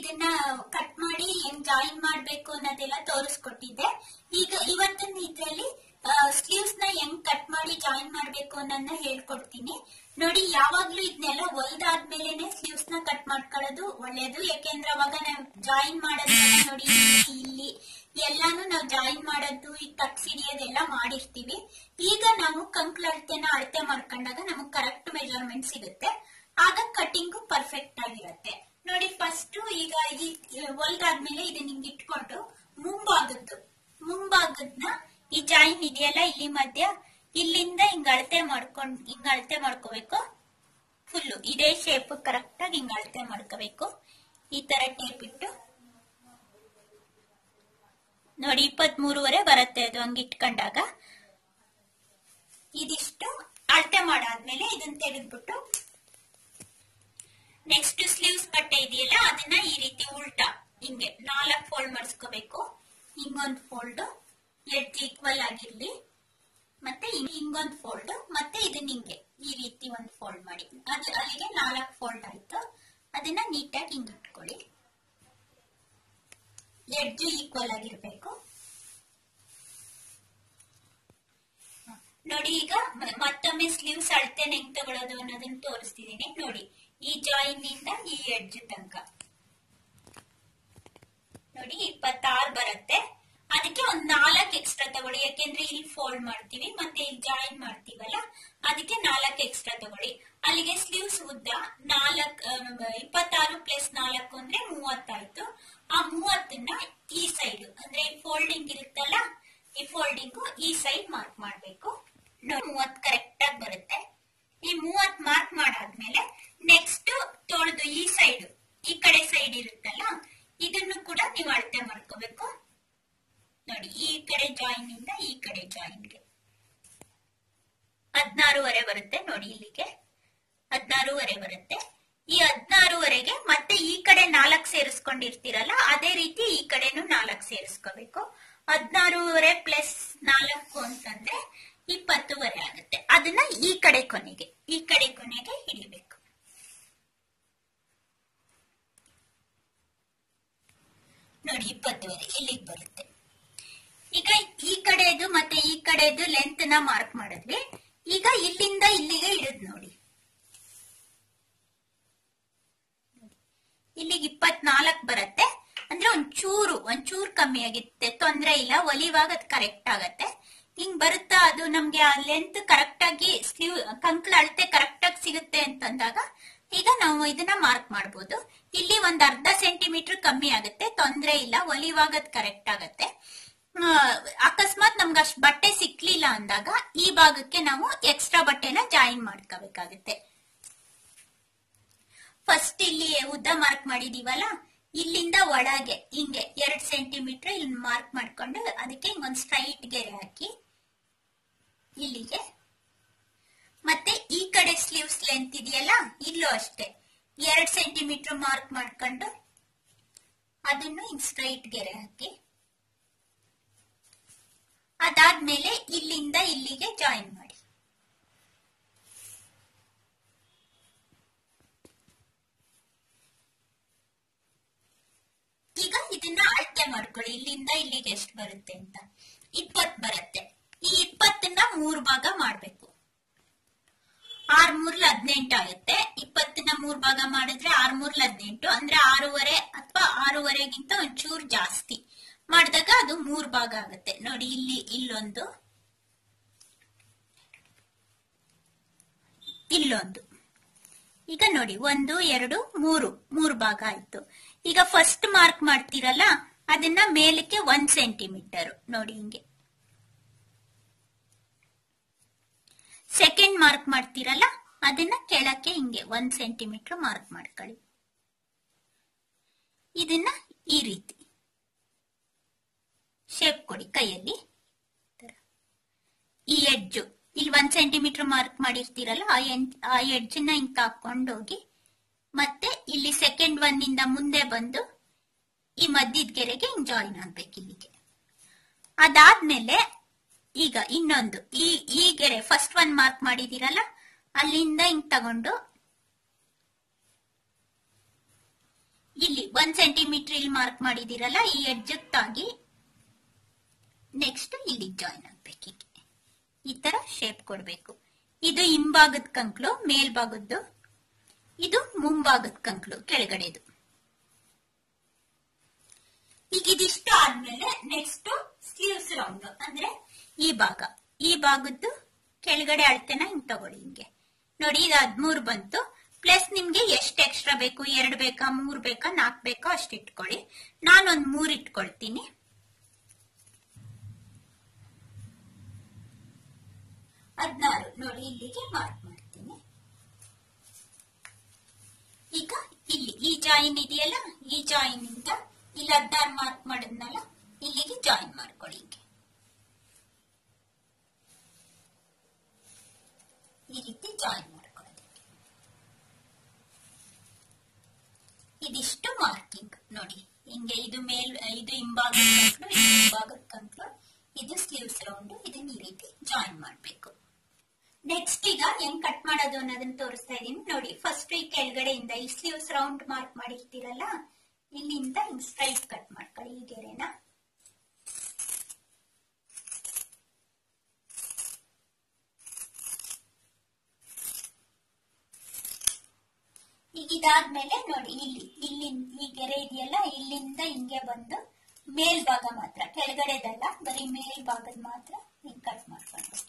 ಇದನ್ನ ಕಟ್ ಮಾಡಿ ಹೆಂಗ್ ಜಾಯಿನ್ ಮಾಡ್ಬೇಕು ಅನ್ನೋದೆಲ್ಲ ತೋರಿಸ್ಕೊಟ್ಟಿದ್ದೆ ಈಗ ಇವತ್ತಿನ ಇದ್ರಲ್ಲಿ ಸ್ಲೀವ್ಸ್ ನ ಹೆಂಗ್ ಕಟ್ ಮಾಡಿ ಜಾಯಿನ್ ಮಾಡ್ಬೇಕು ಅನ್ನೋದನ್ನ ಹೇಳ್ಕೊಡ್ತೀನಿ ನೋಡಿ ಯಾವಾಗ್ಲೂ ಇದನ್ನೆಲ್ಲ ಹೊಲ್ದಾದ್ಮೇಲೆನೆ ಸ್ಲೀವ್ಸ್ ನ ಕಟ್ ಮಾಡ್ಕೊಳ್ಳೋದು ಒಳ್ಳೇದು ಯಾಕೆಂದ್ರೆ ಅವಾಗ ನಾವು ಜಾಯಿನ್ ಮಾಡೋದೆಲ್ಲ ನೋಡಿ ಇಲ್ಲಿ, ಇಲ್ಲಿ ಎಲ್ಲಾನು ನಾವು ಜಾಯಿನ್ ಮಾಡೋದು ಈ ಟಕ್ಸ್ ಹಿಡಿಯೋದೆಲ್ಲ ಮಾಡಿರ್ತೀವಿ ಈಗ ನಾವು ಕಂಕ್ಳ ಅಳತೆನ ಅಳತೆ ಮಾಡ್ಕೊಂಡಾಗ ನಮಗೆ ಕರೆಕ್ಟ್ ಮೆಜರ್ಮೆಂಟ್ ಸಿಗುತ್ತೆ ಆಗ ಕಟಿಂಗು ಪರ್ಫೆಕ್ಟ್ ಆಗಿರುತ್ತೆ ನೋಡಿ ಫಸ್ಟ್ ಈಗ ಈ ಹೊಲ್ದಾದ್ಮೇಲೆ ಇದನ್ನ ಹಿಂಗ್ ಇಟ್ಕೊಂಡು ಮುಂಭಾಗದ್ದು ಮುಂಭಾಗದ್ನ ಈ ಜಾಯಿನ್ ಇದೆಯಲ್ಲ ಇಲ್ಲಿ ಮಧ್ಯ ಇಲ್ಲಿಂದ ಹಿಂಗ್ ಅಳತೆ ಮಾಡ್ಕೊಂಡ್ ಹಿಂಗ್ ಅಳತೆ ಮಾಡ್ಕೋಬೇಕು ಫುಲ್ಲು ಇದೇ ಶೇಪ್ ಕರೆಕ್ಟ್ ಆಗಿ ಹಿಂಗ್ ಅಳತೆ ಮಾಡ್ಕೋಬೇಕು ಈ ತರ ಟೇಪ್ ಇಟ್ಟು ನೋಡಿ ಇಪ್ಪತ್ತ್ ಮೂರುವರೆ ಬರುತ್ತೆ ಅದು ಹಂಗ್ ಇಟ್ಕೊಂಡಾಗ ಇದಿಷ್ಟು ಅಳತೆ ಮಾಡಾದ್ಮೇಲೆ ಇದನ್ನ ತೆಗೆದ್ಬಿಟ್ಟು ನೆಕ್ಸ್ಟ್ ಸ್ಲೀವ್ಸ್ ಬಟ್ಟೆ ಇದೆಯಲ್ಲ ಅದನ್ನ ಈ ರೀತಿ ಉಲ್ಟಾ ಹಿಂಗೆ ನಾಲ್ಕು ಫೋಲ್ಡ್ ಮಾಡಿಸ್ಕೋಬೇಕು ಹಿಂಗೊಂದು ಫೋಲ್ಡ್ ಎಡ್ಜ್ ಈಕ್ವಲ್ ಆಗಿರ್ಲಿ ಮತ್ತೆ ಹಿಂಗ್- ಹಿಂಗೊಂದು ಫೋಲ್ಡ್ ಮತ್ತೆ ಇದನ್ನ ಹಿಂಗೆ ಈ ರೀತಿ ಒಂದು ಫೋಲ್ಡ್ ಮಾಡಿ ಅದು ಅಲ್ಲಿಗೆ ನಾಲ್ಕು ಫೋಲ್ಡ್ ಆಯ್ತು ಅದನ್ನ ನೀಟಾಗಿ ಹಿಂಗ್ ಇಟ್ಕೊಳ್ಳಿ ಎಡ್ಜ್ ಈಕ್ವಲ್ ಆಗಿರ್ಬೇಕು ನೋಡಿ ಈಗ ಮ- ಮತ್ತೊಮ್ಮೆ ಸ್ಲೀವ್ಸ್ ಅಳತೆನ ಹೆಂಗ್ ತಗೊಳ್ಳೋದು ಅನ್ನೋದನ್ನ ತೋರಿಸ್ತಿದೀನಿ ನೋಡಿ ಈ ಜಾಯಿನ್ ನಿಂದ ಈ ಎಡ್ಜ್ ತನಕ ನೋಡಿ ಇಪ್ಪತ್ತಾರು ಬರುತ್ತೆ ಅದಕ್ಕೆ ಒಂದ್ ನಾಲ್ಕು ಎಕ್ಸ್ಟ್ರಾ ತಗೊಳ್ಳಿ ಯಾಕೆಂದ್ರೆ ಇಲ್ಲಿ ಫೋಲ್ಡ್ ಮಾಡ್ತೀವಿ ಮತ್ತೆ ಇಲ್ಲಿ ಜಾಯಿನ್ ಮಾಡ್ತೀವಲ್ಲ ಅದಕ್ಕೆ ನಾಲ್ಕು ಎಕ್ಸ್ಟ್ರಾ ತಗೊಳ್ಳಿ ಅಲ್ಲಿಗೆ ಸ್ಲೀವ್ಸ್ ಉದ್ದ ನಾಲ್ಕ್ ಇಪ್ಪತ್ತಾರು ಪ್ಲಸ್ ನಾಲ್ಕು ಅಂದ್ರೆ ಮೂವತ್ತಾಯ್ತು ಆ ಮೂವತ್ತನ್ನ ಈ ಸೈಡ್ ಅಂದ್ರೆ ಫೋಲ್ಡಿಂಗ್ ಇರುತ್ತಲ್ಲ ಈ ಫೋಲ್ಡಿಂಗು ಈ ಸೈಡ್ ಮಾರ್ಕ್ ಮಾಡ್ಬೇಕು ನೋಡಿ ಮೂವತ್ ಕರೆಕ್ಟ್ ಆಗಿ ಬರುತ್ತೆ ಈ ಮೂವತ್ ಮಾರ್ಕ್ ಮಾಡಾದ್ಮೇಲೆ ನೆಕ್ಸ್ಟ್ ತೊಳೆದು ಈ ಸೈಡ್ ಈ ಕಡೆ ಸೈಡ್ ಇರುತ್ತಲ್ಲ ಇದನ್ನು ಕೂಡ ನೀವು ಅಳತೆ ಮಾಡ್ಕೋಬೇಕು ನೋಡಿ ಈ ಕಡೆ ಜಾಯಿನ್ ಇಂದ ಈ ಕಡೆ ಜಾಯಿನ್ಗೆ ಹದ್ನಾರೂವರೆ ಬರುತ್ತೆ ನೋಡಿ ಇಲ್ಲಿಗೆ ಹದ್ನಾರೂವರೆ ಬರುತ್ತೆ ಈ ಹದ್ನಾರೂವರೆಗೆ ಮತ್ತೆ ಈ ಕಡೆ ನಾಲ್ಕು ಸೇರಿಸ್ಕೊಂಡಿರ್ತೀರಲ್ಲ ಅದೇ ರೀತಿ ಈ ಕಡೆನು ನಾಲ್ಕು ಸೇರಿಸ್ಕೋಬೇಕು ಹದ್ನಾರೂವರೆ ಪ್ಲಸ್ ನಾಲ್ಕು ಅಂತಂದ್ರೆ ಇಪ್ಪತ್ತುವರೆ ಆಗುತ್ತೆ ಅದನ್ನ ಈ ಕಡೆ ಕೊನೆಗೆ ಈ ಕಡೆ ಕೊನೆಗೆ ಹಿಡಿಬೇಕು ನೋಡಿ ಇಪ್ಪತ್ತುವರೆ ಇಲ್ಲಿಗೆ ಬರುತ್ತೆ ಈಗ ಈ ಕಡೆದು ಮತ್ತೆ ಈ ಕಡೆದು ಲೆಂತ್ ನ ಮಾರ್ಕ್ ಮಾಡಿದ್ವಿ ಈಗ ಇಲ್ಲಿಂದ ಇಲ್ಲಿಗೆ ಇಡದ್ ನೋಡಿ ಇಲ್ಲಿಗೆ ಇಪ್ಪತ್ನಾಲ್ಕು ಬರುತ್ತೆ ಅಂದ್ರೆ ಒಂಚೂರು ಒಂಚೂರು ಕಮ್ಮಿ ಆಗಿತ್ತೆ ತೊಂದ್ರೆ ಇಲ್ಲ ಒಲಿವಾಗ ಅದು ಕರೆಕ್ಟ್ ಆಗತ್ತೆ ಹಿಂಗ್ ಬರುತ್ತಾ ಅದು ನಮ್ಗೆ ಆ ಲೆಂತ್ ಕರೆಕ್ಟ್ ಆಗಿ ಸ್ಲೀವ್ ಕಂಕ್ಳ ಅಳತೆ ಕರೆಕ್ಟ್ ಆಗಿ ಸಿಗುತ್ತೆ ಅಂತಂದಾಗ ಈಗ ನಾವು ಇದನ್ನ ಮಾರ್ಕ್ ಮಾಡ್ಬೋದು ಇಲ್ಲಿ ಒಂದ್ ಅರ್ಧ ಸೆಂಟಿಮೀಟರ್ ಕಮ್ಮಿ ಆಗುತ್ತೆ ತೊಂದ್ರೆ ಇಲ್ಲ ಒಲಿವಾಗ ಅದು ಕರೆಕ್ಟ್ ಆಗತ್ತೆ ಆ, ಅಕಸ್ಮಾತ್ ನಮ್ಗೆ ಅಷ್ಟು ಬಟ್ಟೆ ಸಿಕ್ಲಿಲ್ಲ ಅಂದಾಗ ಈ ಭಾಗಕ್ಕೆ ನಾವು ಎಕ್ಸ್ಟ್ರಾ ಬಟ್ಟೆನ ಜಾಯಿನ್ ಮಾಡ್ಕೋಬೇಕಾಗುತ್ತೆ ಫಸ್ಟ್ ಇಲ್ಲಿ ಉದ್ದ ಮಾರ್ಕ್ ಮಾಡಿದೀವಲ್ಲ ಇಲ್ಲಿಂದ ಒಳಗೆ ಹಿಂಗೆ ಎರಡ್ ಸೆಂಟಿಮೀಟರ್ ಇಲ್ಲಿ ಮಾರ್ಕ್ ಮಾಡ್ಕೊಂಡು ಅದಕ್ಕೆ ಹಿಂಗೊಂದು ಸ್ಟ್ರೈಟ್ ಗೆರೆ ಹಾಕಿ ಇಲ್ಲಿಗೆ ಮತ್ತೆ ಈ ಕಡೆ ಸ್ಲೀವ್ಸ್ ಲೆಂತ್ ಇದೆಯಲ್ಲ ಇಲ್ಲೂ ಅಷ್ಟೇ ಎರಡ್ ಸೆಂಟಿಮೀಟರ್ ಮಾರ್ಕ್ ಮಾಡ್ಕೊಂಡು ಅದನ್ನು ಹಿಂಗ್ ಸ್ಟ್ರೈಟ್ ಗೆರೆ ಹಾಕಿ ಅದಾದ್ಮೇಲೆ ಇಲ್ಲಿಂದ ಇಲ್ಲಿಗೆ ಜಾಯಿನ್ ಮಾಡಿ ಈಗ ಇದನ್ನ ಅಳತೆ ಮಾಡ್ಕೊಳ್ಳಿ ಇಲ್ಲಿಂದ ಇಲ್ಲಿಗೆ ಎಷ್ಟು ಬರುತ್ತೆ ಅಂತ ಇಪ್ಪತ್ ಬರುತ್ತೆ ಈ ಇಪ್ಪತ್ತನ್ನ ಮೂರ್ ಭಾಗ ಮಾಡ್ಬೇಕು ಆರ್ ಮೂರ್ಲ ಹದಿನೆಂಟು ಆಗುತ್ತೆ ಇಪ್ಪತ್ತನ್ನ ಮೂರ್ ಭಾಗ ಮಾಡಿದ್ರೆ ಆರ್ ಮೂರ್ಲ ಹದಿನೆಂಟು ಅಂದ್ರೆ ಆರೂವರೆ ಅಥವಾ ಆರೂವರೆಗಿಂತ ಒಂಚೂರು ಜಾಸ್ತಿ ಮಾಡಿದಾಗ ಅದು ಮೂರ್ ಭಾಗ ಆಗುತ್ತೆ ನೋಡಿ ಇಲ್ಲಿ ಇಲ್ಲೊಂದು ಇಲ್ಲೊಂದು ಈಗ ನೋಡಿ ಒಂದು ಎರಡು ಮೂರು ಮೂರು ಭಾಗ ಆಯ್ತು ಈಗ ಫಸ್ಟ್ ಮಾರ್ಕ್ ಮಾಡ್ತೀರಲ್ಲ ಅದನ್ನ ಮೇಲಕ್ಕೆ ಒಂದ್ ಸೆಂಟಿಮೀಟರ್ ನೋಡಿ ಹಿಂಗೆ ಸೆಕೆಂಡ್ ಮಾರ್ಕ್ ಮಾಡ್ತೀರಲ್ಲ ಅದನ್ನ ಕೆಳಕ್ಕೆ ಹಿಂಗೆ ಒಂದ್ ಸೆಂಟಿಮೀಟರ್ ಮಾರ್ಕ್ ಮಾಡ್ಕೊಳ್ಳಿ ಇದನ್ನ ಈ ರೀತಿ ಶೇಪ್ ಕೊಡಿ ಕೈಯಲ್ಲಿ ಈ ತರ. ಈ ಎಡ್ಜು ಇಲ್ಲಿ ಒಂದ್ ಸೆಂಟಿಮೀಟರ್ ಮಾರ್ಕ್ ಮಾಡಿರ್ತೀರಲ್ಲ ಆ ಎನ್- ಆ ಎಡ್ಜನ್ನ ಹಿಂಗ್ ಹಾಕೊಂಡೋಗಿ ಮತ್ತೆ ಇಲ್ಲಿ ಸೆಕೆಂಡ್ ಒನ್ ಇಂದ ಮುಂದೆ ಬಂದು ಈ ಮಧ್ಯದ ಗೆರೆಗೆ ಹಿಂಗ್ ಜಾಯಿನ್ ಆಗ್ಬೇಕು ಇಲ್ಲಿಗೆ ಅದಾದ್ಮೇಲೆ ಈಗ ಇನ್ನೊಂದು ಈ ಈ ಗೆರೆ ಫಸ್ಟ್ ಒನ್ ಮಾರ್ಕ್ ಮಾಡಿದೀರಲ್ಲ ಅಲ್ಲಿಂದ ಹಿಂಗ್ ತಗೊಂಡು ಇಲ್ಲಿ ಒಂದ್ ಸೆಂಟಿಮೀಟರ್ ಇಲ್ಲಿ ಮಾರ್ಕ್ ಮಾಡಿದಿರಲ್ಲ ಈ ಎಡ್ಜ್ ತಾಗಿ ನೆಕ್ಸ್ಟ್ ಇಲ್ಲಿ ಜಾಯಿನ್ ಆಗ್ಬೇಕು ಈ ತರ ಶೇಪ್ ಕೊಡ್ಬೇಕು ಇದು ಹಿಂಭಾಗದ ಕಂಕ್ಳು ಮೇಲ್ಭಾಗದ್ದು ಇದು ಮುಂಭಾಗದ ಕಂಕ್ಳು ಕೆಳಗಡೆದು ಈಗ ಇದಿಷ್ಟು ಆದ್ಮೇಲೆ ನೆಕ್ಸ್ಟ್ ಸ್ಲೀವ್ಸ್ ರೌಂಡ್ ಅಂದ್ರೆ ಈ ಭಾಗ ಈ ಭಾಗದ್ದು ಕೆಳಗಡೆ ಅಳತೆನ ಹಿಂಗ್ ತಗೊಳ್ಳಿ ಹಿಂಗೆ ನೋಡಿ ಇದು ಹದ್ಮೂರು ಬಂತು ಪ್ಲಸ್ ನಿಮ್ಗೆ ಎಷ್ಟು ಎಕ್ಸ್ಟ್ರಾ ಬೇಕು ಎರಡ್ ಬೇಕಾ ಮೂರ್ ಬೇಕಾ ನಾಲ್ಕ್ ಬೇಕಾ ಅಷ್ಟು ಇಟ್ಕೊಳ್ಳಿ ನಾನೊಂದ್ ಮೂರ್ ಇಟ್ಕೊಳ್ತೀನಿ ಹದ್ನಾರು ನೋಡಿ ಇಲ್ಲಿಗೆ ಮಾರ್ಕ್ ಮಾಡ್ತೀನಿ ಈಗ ಇಲ್ಲಿ ಈ ಜಾಯಿನ್ ಇದೆಯಲ್ಲ ಈ ಜಾಯಿನ್ ಇಂದ ಇಲ್ಲಿ ಹದ್ನಾರು ಮಾರ್ಕ್ ಮಾಡಿದ್ನಲ್ಲ ಇಲ್ಲಿಗೆ ಜಾಯಿನ್ ಮಾಡ್ಕೊಳ್ಳಿ ಹಿಂಗೆ ಈ ರೀತಿ ಜಾಯಿನ್ ಮಾಡ್ಕೊಳ್ಳೋದಕ್ಕೆ ಇದಿಷ್ಟು ಮಾರ್ಕಿಂಗ್ ನೋಡಿ ಹಿಂಗೆ ಇದು ಮೇಲ್ ಇದು ಹಿಂಭಾಗದ ಕಂಕ್ಳು ಇದು ಹಿಂಭಾಗದ ಕಂಕ್ಳು ಇದು ಸ್ಲೀವ್ಸ್ ರೌಂಡ್ ಇದನ್ನ ಈ ರೀತಿ ಜಾಯಿನ್ ಮಾಡ್ಬೇಕು ನೆಕ್ಸ್ಟ್ ಈಗ ಹೆಂಗ್ ಕಟ್ ಮಾಡೋದು ಅನ್ನೋದನ್ನ ತೋರಿಸ್ತಾ ಇದೀನಿ ನೋಡಿ ಫಸ್ಟ್ ಈ ಕೆಳಗಡೆಯಿಂದ ಈ ಸ್ಲೀವ್ಸ್ ರೌಂಡ್ ಮಾರ್ಕ್ ಮಾಡಿರ್ತೀರಲ್ಲ ಇಲ್ಲಿಂದ ಹಿಂಗ್ ಸ್ಟ್ರೈಟ್ ಕಟ್ ಮಾಡ್ಕೊಳ್ಳಿ ಈ ಗೆರೆನ ಈಗ ಇದಾದ್ಮೇಲೆ ನೋಡಿ ಇಲ್ಲಿ ಇಲ್ಲಿ ಈ ಗೆರೆ ಇದೆಯಲ್ಲ ಇಲ್ಲಿಂದ ಹಿಂಗೆ ಬಂದು ಮೇಲ್ಭಾಗ ಮಾತ್ರ ಕೆಳಗಡೆದಲ್ಲ ಬರೀ ಮೇಲ್ಭಾಗದ ಮಾತ್ರ ಹಿಂಗ್ ಕಟ್ ಮಾಡ್ಕೊಂಡು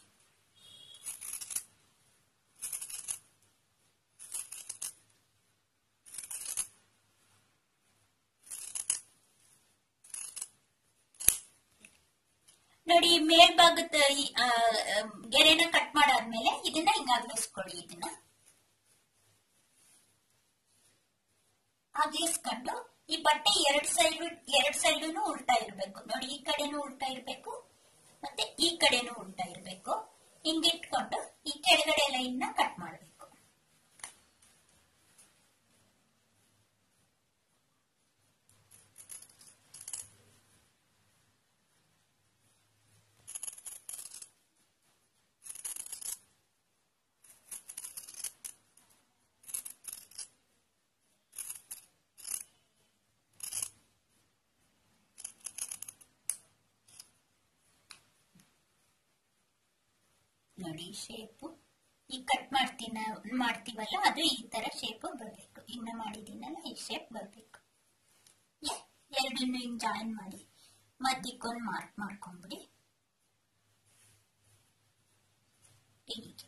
ನೋಡಿ ಮೇಲ್ಭಾಗದ ಈ, ಆ, ಆ, ಗೆರೆನ ಕಟ್ ಮಾಡಾದ್ಮೇಲೆ ಇದನ್ನ ಹಿಂಗ ಅಗಲಿಸ್ಕೊಳ್ಳಿ ಇದನ್ನ ಅಗಲಿಸ್ಕೊಂಡು ಈ ಬಟ್ಟೆ ಎರಡ್ ಸೈಡ್ ಎರಡ್ ಸೈಡುನು ಉಲ್ಟಾ ಇರ್ಬೇಕು ನೋಡಿ ಈ ಕಡೆನೂ ಉಲ್ಟಾ ಇರ್ಬೇಕು ಮತ್ತೆ ಈ ಕಡೆನೂ ಉಲ್ಟಾ ಇರ್ಬೇಕು ಹಿಂಗಿಟ್ಕೊಂಡು ಈ ಕೆಳಗಡೆ ಲೈನ್ ನ ಕಟ್ ಮಾಡ್ಬೇಕು ನೋಡಿ ಶೇಪ್ ಈಗ ಕಟ್ ಮಾಡ್ತೀನ ಮಾಡ್ತೀವಲ್ಲ ಅದು ಈ ತರ ಶೇಪ್ ಬರ್ಬೇಕು ಇನ್ನ ಮಾಡಿದೀನಲ್ಲ ಈ ಶೇಪ್ ಬರ್ಬೇಕು ಏ ಎರಡನ್ನು ಹಿಂಗ್ ಜಾಯಿನ್ ಮಾಡಿ ಮಧ್ಯಕ್ಕೊಂದು ಮಾರ್ಕ್ ಮಾಡ್ಕೊಂಬಿಡಿ ಹೀಗೆ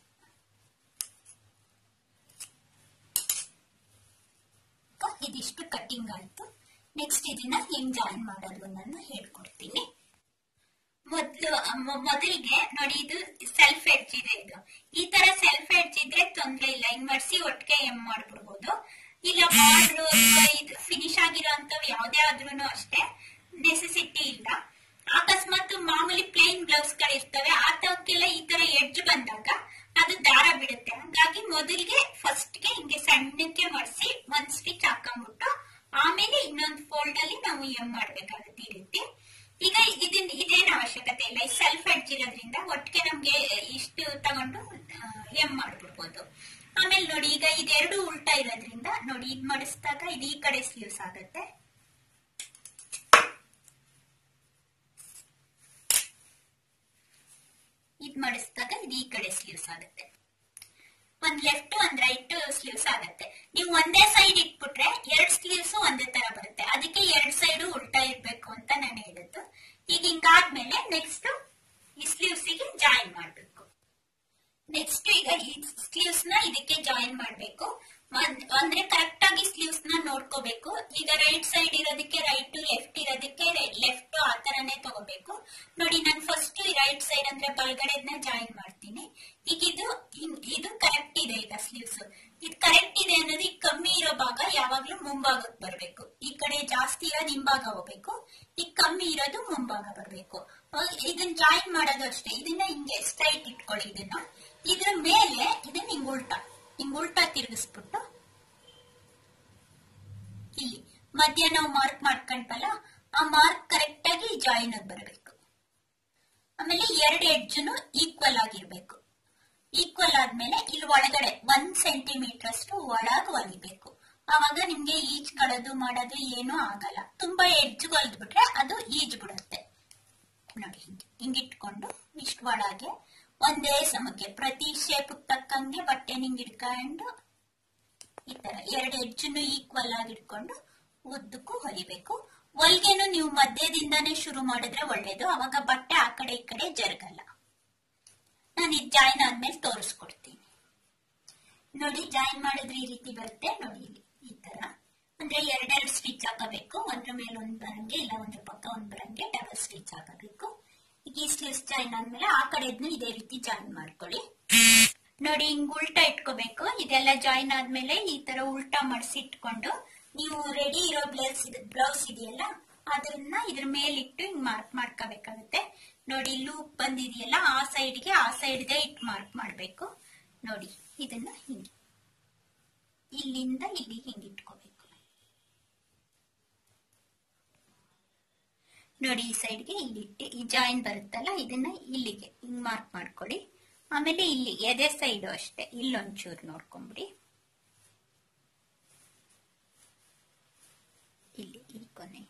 ಈಗ ಇದಿಷ್ಟು ಕಟ್ಟಿಂಗ್ ಆಯ್ತು ನೆಕ್ಸ್ಟ್ ಇದನ್ನ ಹೆಂಗ್ ಜಾಯಿನ್ ಮಾಡೋದು ಅನ್ನೋದನ್ನ ಹೇಳ್ಕೊಡ್ತೀನಿ ಮೊದ್ಲು ಮ- ಮೊದಲಿಗೆ ನೋಡಿ ಇದು ಸೆಲ್ಫ್ ಎಡ್ಜ್ ಇದೆ ಇದು ಈ ತರ ಸೆಲ್ಫ್ ಎಡ್ಜ್ ಇದ್ರೆ ತೊಂದ್ರೆ ಇಲ್ಲ ಹಿಂಗ್ ಮಡ್ಸಿ ಒಟ್ಟಿಗೆ ಎಂ ಮಾಡ್ಬಿಡ್ಬೋದು ಇಲ್ಲ ಬಾರ್ಡ್ರು ಇದು ಫಿನಿಶ್ ಆಗಿರೋ ಅಂತವ್ ಯಾವ್ದೇ ಆದ್ರೂ ಅಷ್ಟೇ ನೆಸೆಸಿಟಿ ಇಲ್ಲ ಅಕಸ್ಮಾತ್ ಮಾಮೂಲಿ ಪ್ಲೇನ್ ಬ್ಲೌಸ್ ಗಳಿರ್ತವೆ ಆತವಕ್ಕೆಲ್ಲ ಈ ತರ ಎಡ್ಜ್ ಬಂದಾಗ ಅದು ದಾರ ಬಿಡುತ್ತೆ ಹಂಗಾಗಿ ಮೊದಲಿಗೆ ಫಸ್ಟ್ ಗೆ ಹಿಂಗೆ ಸಣ್ಣಕ್ಕೆ ಮಡ್ಸಿ ಒಂದ್ ಸ್ಟಿಚ್ ಹಾಕೊಂಡ್ಬಿಟ್ಟು ಆಮೇಲೆ ಇನ್ನೊಂದು ಫೋಲ್ಡ್ ಅಲ್ಲಿ ನಾವು ಎಂ ಮಾಡ್ಬೇಕಾಗುತ್ತೆ ಈ ರೀತಿ ಈಗ ಇದನ್ ಇದೇನು ಅವಶ್ಯಕತೆ ಇಲ್ಲ ಈ ಸೆಲ್ಫ್ ಎಡ್ಜ್ ಇರೋದ್ರಿಂದ ಒಟ್ಟಿಗೆ ನಮ್ಗೆ ಇಷ್ಟು ತಗೊಂಡು ಎಂ ಮಾಡ್ಬಿಡ್ಬೋದು ಆಮೇಲೆ ನೋಡಿ ಈಗ ಇದೆರಡು ಉಲ್ಟಾ ಇರೋದ್ರಿಂದ ನೋಡಿ ಇದ್ ಮಾಡಿಸಿದಾಗ ಇದು ಈ ಕಡೆ ಸ್ಲೀವ್ಸ್ ಆಗುತ್ತೆ ಇದ್ ಮಾಡಿಸಿದಾಗ ಇದು ಈ ಕಡೆ ಸ್ಲೀವ್ಸ್ ಆಗುತ್ತೆ ಒಂದ್ ಲೆಫ್ಟ್ ಒಂದ್ ರೈಟ್ ಸ್ಲೀವ್ಸ್ ಆಗುತ್ತೆ ನೀವು ಒಂದೇ ಸೈಡ್ ಇಟ್ಬಿಟ್ರೆ ಎರಡ್ ಸ್ಲೀವ್ಸ್ ಒಂದೇ ತರ ಬರುತ್ತೆ ಅದಕ್ಕೆ ಎರಡ್ ಸೈಡ್ ಉಲ್ಟಾ ಇರ್ಬೇಕು ಅಂತ ನಾನು ಹೇಳಿದ್ದು ಈಗ ಹಿಂಗಾದ್ಮೇಲೆ ನೆಕ್ಸ್ಟ್ ಈ ಸ್ಲೀವ್ಸ್ ಗೆ ಜಾಯಿನ್ ಮಾಡ್ಬೇಕು ನೆಕ್ಸ್ಟ್ ಈಗ ಈ ಸ್ಲೀವ್ಸ್ ನ ಇದಕ್ಕೆ ಜಾಯಿನ್ ಮಾಡ್ಬೇಕು ಒಂದ್- ಅಂದ್ರೆ ಕರೆಕ್ಟ್ ಆಗಿ ಸ್ಲೀವ್ಸ್ ನ ನೋಡ್ಕೋಬೇಕು ಈಗ ರೈಟ್ ಸೈಡ್ ಇರೋದಕ್ಕೆ ರೈಟ್ ಲೆಫ್ಟ್ ಇರೋದಕ್ಕೆ ಲೆಫ್ಟ್ ಆ ತರನೇ ತಗೋಬೇಕು ನೋಡಿ ನಾನು ಫಸ್ಟ್ ರೈಟ್ ಸೈಡ್ ಅಂದ್ರೆ ಬಲ್ಗಡೆದ್ನ ಜಾಯಿನ್ ಮಾಡ್ತೀನಿ ಈಗ ಇದು ಹಿಂಗ್- ಇದು ಕರೆಕ್ಟ್ ಇದೆ ಈಗ ಸ್ಲೀವ್ಸ್ ಇದು ಕರೆಕ್ಟ್ ಇದೆ ಅನ್ನೋದು ಈಗ ಕಮ್ಮಿ ಇರೋ ಭಾಗ ಯಾವಾಗ್ಲೂ ಮುಂಭಾಗಕ್ಕೆ ಬರ್ಬೇಕು ಈ ಕಡೆ ಜಾಸ್ತಿ ಇರೋದು ಹಿಂಭಾಗ ಹೋಗ್ಬೇಕು ಈಗ ಕಮ್ಮಿ ಇರೋದು ಮುಂಭಾಗ ಬರ್ಬೇಕು ಅಹ್ ಇದನ್ನ ಜಾಯಿನ್ ಮಾಡೋದು ಅಷ್ಟೇ ಇದನ್ನ ಹಿಂಗೆ ಸ್ಟ್ರೈಟ್ ಇಟ್ಕೊಳ್ಳಿ ಇದನ್ನ ಇದ್ರ ಮೇಲೆ ಇದನ್ನ ಹಿಂಗ್ ಉಲ್ಟಾ ಹಿಂಗ್ ಉಲ್ಟಾ ತಿರುಗಿಸ್ಬಿಟ್ಟು ಇಲ್ಲಿ ಮಧ್ಯ ನಾವು ಮಾರ್ಕ್ ಮಾಡ್ಕೊಂಡ್ವಲ್ಲ ಆ ಮಾರ್ಕ್ ಕರೆಕ್ಟ್ ಆಗಿ ಜಾಯಿನ್ ಆಗಿ ಬರಬೇಕು ಆಮೇಲೆ ಎರಡು ಎಡ್ಜನು ಈಕ್ವಲ್ ಆಗಿರ್ಬೇಕು ಈಕ್ವಲ್ ಆದ್ಮೇಲೆ ಇಲ್ಲಿ ಒಳಗಡೆ ಒಂದ್ ಸೆಂಟಿಮೀಟರ್ ಅಷ್ಟು ಒಳಗ್ ಹೊಲಿಬೇಕು ಅವಾಗ ನಿಮ್ಗೆ ಈಜ್ಕೊಳ್ಳೋದು ಮಾಡೋದು ಏನೂ ಆಗಲ್ಲ ತುಂಬಾ ಎಡ್ಜ್ಗೊಲ್ದ್ ಬಿಟ್ರೆ ಅದು ಈಜ್ ಬಿಡುತ್ತೆ ನೋಡಿ ಹಿಂಗೆ ಹಿಂಗಿಟ್ಕೊಂಡು ಇಷ್ಟು ಒಳಗೆ ಒಂದೇ ಸಮಕ್ಕೆ ಪ್ರತಿ ಶೇಪ್ ತಕ್ಕಂಗೆ ಬಟ್ಟೆ ಹಿಂಗ್ ಇಟ್ಕೊಂಡು ಈ ತರ ಎರಡು ಎಡ್ಜನ್ನು ಈಕ್ವಲ್ ಆಗಿ ಇಟ್ಕೊಂಡು ಉದ್ದಕ್ಕೂ ಹೊಲಿಬೇಕು ಹೊಲ್ಗೆನು ನೀವು ಮಧ್ಯದಿಂದಾನೇ ಶುರು ಮಾಡಿದ್ರೆ ಒಳ್ಳೇದು ಅವಾಗ ಬಟ್ಟೆ ಆ ಕಡೆ ಈ ಕಡೆ ಜರುಗಲ್ಲ ನಾನು ಇದು ಜಾಯಿನ್ ಆದ್ಮೇಲೆ ತೋರಿಸ್ಕೊಡ್ತೀನಿ ನೋಡಿ ಜಾಯಿನ್ ಮಾಡಿದ್ರೆ ಈ ರೀತಿ ಬರುತ್ತೆ ನೋಡಿ ಇಲ್ಲಿ ಈ ತರ ಅಂದ್ರೆ ಎರಡೆರಡು ಸ್ಟಿಚ್ ಹಾಕಬೇಕು ಒಂದ್ರ ಮೇಲೆ ಒಂದ್ ಬರಂಗೆ ಇಲ್ಲ ಒಂದ್ರ ಪಕ್ಕ ಒಂದ್ ಬರಂಗೆ ಡಬಲ್ ಸ್ಟಿಚ್ ಹಾಕಬೇಕು ಈಗ ಈ ಸ್ಲೀವ್ಸ್ ಜಾಯಿನ್ ಆದ್ಮೇಲೆ ಆ ಕಡೆದ್ನು ಇದೇ ರೀತಿ ಜಾಯಿನ್ ಮಾಡ್ಕೊಳ್ಳಿ ನೋಡಿ ಹಿಂಗ್ ಉಲ್ಟಾ ಇಟ್ಕೋಬೇಕು ಇದೆಲ್ಲ ಜಾಯಿನ್ ಆದ್ಮೇಲೆ ಈ ತರ ಉಲ್ಟಾ ಮಾಡಿಸಿ ಇಟ್ಕೊಂಡು ನೀವು ರೆಡಿ ಇರೋ ಬ್ಲೌಸ್ ಬ್ಲೌಸ್ ಇದೆಯಲ್ಲ ಅದನ್ನ ಇದ್ರ ಮೇಲಿಟ್ಟು ಹಿಂಗ್ ಮಾರ್ಕ್ ಮಾಡ್ಕೋಬೇಕಾಗುತ್ತೆ ನೋಡಿ ಲೂಪ್ ಬಂದಿದೆಯಲ್ಲ ಆ ಸೈಡ್ಗೆ ಆ ಸೈಡ್ಗೆ ಇಟ್ಟು ಮಾರ್ಕ್ ಮಾಡ್ಬೇಕು ನೋಡಿ ಇದನ್ನ ಹಿಂಗೆ ಇಲ್ಲಿಂದ ಇಲ್ಲಿ ಹಿಂಗೆ ಇಟ್ಕೋಬೇಕು ನೋಡಿ ಈ ಸೈಡ್ಗೆ ಇಲ್ಲಿ ಇಟ್ಟು ಈ ಜಾಯಿನ್ ಬರುತ್ತಲ್ಲ ಇದನ್ನ ಇಲ್ಲಿಗೆ ಹಿಂಗ್ ಮಾರ್ಕ್ ಮಾಡ್ಕೊಳ್ಳಿ ಆಮೇಲೆ ಇಲ್ಲಿ ಎದೆ ಸೈಡು ಅಷ್ಟೇ ಇಲ್ಲೊಂಚೂರು ನೋಡ್ಕೊಂಬಿಡಿ ಇಲ್ಲಿ ಈ ಕೊನೆ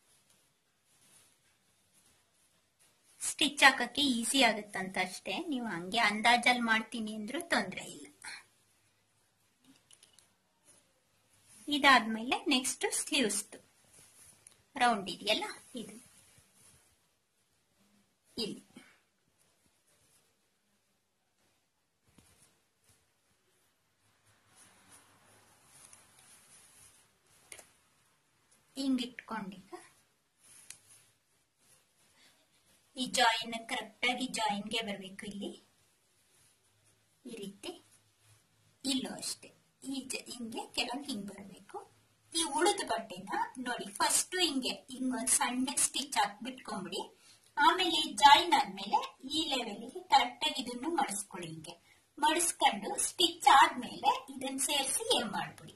ಸ್ಟಿಚ್ ಹಾಕಕ್ಕೆ ಈಸಿ ಆಗುತ್ತಂತ ಅಷ್ಟೇ ನೀವು ಹಂಗೆ ಅಂದಾಜಲ್ಲಿ ಮಾಡ್ತೀನಿ ಅಂದ್ರೂ ತೊಂದರೆ ಇಲ್ಲ ಇದಾದ್ಮೇಲೆ ನೆಕ್ಸ್ಟ್ ಸ್ಲೀವ್ಸ್ ರೌಂಡ್ ಇದೆಯಲ್ಲ ಇದು ಇಲ್ಲಿ ಹಿಂಗಿಟ್ಕೊಂಡೀಗ ಈ ಜಾಯಿನ್ ಕರೆಕ್ಟ್ ಆಗಿ ಜಾಯಿನ್ಗೆ ಬರಬೇಕು ಇಲ್ಲಿ ಈ ರೀತಿ ಇಲ್ಲೂ ಅಷ್ಟೇ ಈ ಜ- ಹಿಂಗೆ ಕೆಳಗೆ ಹಿಂಗ್ ಬರಬೇಕು ಈ ಉಳಿದ ಬಟ್ಟೆನ ನೋಡಿ ಫಸ್ಟ್ ಹಿಂಗೆ ಹಿಂಗೊಂದ್ ಸಣ್ಣ ಸ್ಟಿಚ್ ಹಾಕಿ ಬಿಟ್ಕೊಂಡ್ಬಿಡಿ ಆಮೇಲೆ ಜಾಯಿನ್ ಆದ್ಮೇಲೆ ಈ ಲೆವೆಲ್ಗೆ ಕರೆಕ್ಟ್ ಆಗಿ ಇದನ್ನು ಮಡಿಸ್ಕೊಳ್ಳಿ ಹಿಂಗೆ ಮಡಿಸ್ಕೊಂಡು ಸ್ಟಿಚ್ ಆದ್ಮೇಲೆ ಇದನ್ನ ಸೇರಿಸಿ ಏನ್ ಮಾಡ್ಬಿಡಿ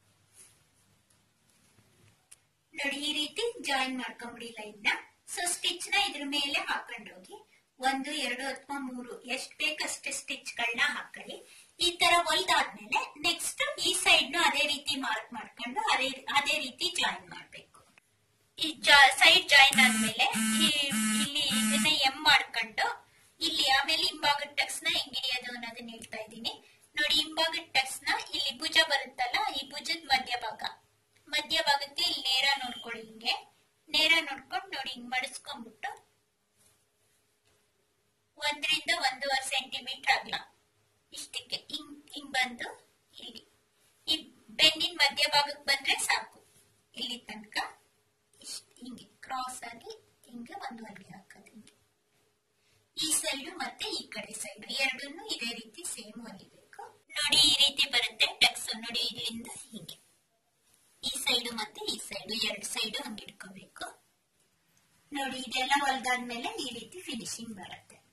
ನೋಡಿ ಈ ರೀತಿ ಜಾಯಿನ್ ಮಾಡ್ಕೊಂಡ್ಬಿಡಿ ಲೈನ್ ನ ಸೊ ಸ್ಟಿಚ್ ನ ಇದ್ರ ಮೇಲೆ ಹಾಕೊಂಡು ಹೋಗಿ ಒಂದು ಎರಡು ಅಥವಾ ಮೂರು ಎಷ್ಟ್ ಬೇಕಷ್ಟೇ ಸ್ಟಿಚ್ ಗಳನ್ನ ಹಾಕೊಳ್ಳಿ ಈ ತರ ಹೊಲ್ದಾದ್ಮೇಲೆ ನೆಕ್ಸ್ಟ್ ಈ ಸೈಡ್ ನು ಅದೇ ರೀತಿ ಮಾರ್ಕ್ ಮಾಡ್ಕೊಂಡು ಅದೇ ಅದೇ ರೀತಿ ಜಾಯಿನ್ ಮಾಡ್ಬೇಕು ಈ ಸೈಡ್ ಜಾಯಿನ್ ಆದ್ಮೇಲೆ ಈ- ಇಲ್ಲಿ ಇದನ್ನ ಎಂ ಮಾಡ್ಕೊಂಡು ಇಲ್ಲಿ ಆಮೇಲೆ ಹಿಂಭಾಗದ ಟಕ್ಸ್ ನ ಹೆಂಗ್ ಹಿಡಿಯೋದು ಅನ್ನೋದನ್ನ ಹೇಳ್ತಾ ಇದ್ದೀನಿ ನೋಡಿ ಹಿಂಭಾಗದ ಟಕ್ಸ್ ನ ಇಲ್ಲಿ ಭುಜ ಬರುತ್ತಲ್ಲ ಈ ಭುಜದ ಮಧ್ಯಭಾಗ ಮಧ್ಯಭಾಗಕ್ಕೆ ಇಲ್ಲಿ ನೇರ ನೋಡ್ಕೊಳ್ಳಿ ಹಿಂಗೆ ನೇರ ನೋಡ್ಕೊಂಡು ನೋಡಿ ಹಿಂಗ್ ಮಡಿಸ್ಕೊಂಡ್ಬಿಟ್ಟು ಒಂದರಿಂದ ಒಂದೂವರೆ ಸೆಂಟಿಮೀಟರ್ ಅಗಲ ಇಷ್ಟಕ್ಕೆ ಹಿಂಗ್ ಹಿಂಗ್ ಬಂದು ಇಲ್ಲಿ ಈ ಬೆನ್ನಿನ ಮಧ್ಯಭಾಗಕ್ಕೆ ಬಂದ್ರೆ ಸಾಕು ಇಲ್ಲಿ ತನಕ ಇಷ್ಟ್ ಹಿಂಗೆ ಕ್ರಾಸ್ ಆಗಿ ಹಿಂಗೆ ಒಂದು ಹೊಲಿಗೆ ಹಾಕೋದು ಹಿಂಗೆ ಈ ಸೈಡ್ ಮತ್ತೆ ಈ ಕಡೆ ಸೈಡ್ ಎರಡನ್ನು ಇದೇ ರೀತಿ ಸೇಮ್ ಹೊಲಿಬೇಕು ನೋಡಿ ಈ ರೀತಿ ಬರುತ್ತೆ ಟಕ್ಸ್ ನೋಡಿ ಇಲ್ಲಿಂದ ಹೀಗೆ ಈ ಸೈಡ್ ಮತ್ತೆ ಈ ಸೈಡ್ ಎರಡು ಸೈಡ್ ಹಂಗೆ ಇಟ್ಕೋಬೇಕು ನೋಡಿ ಇದೆಲ್ಲ ಹೊಲ್ದಾದ್ಮೇಲೆ ಈ ರೀತಿ ಫಿನಿಶಿಂಗ್ ಬರುತ್ತೆ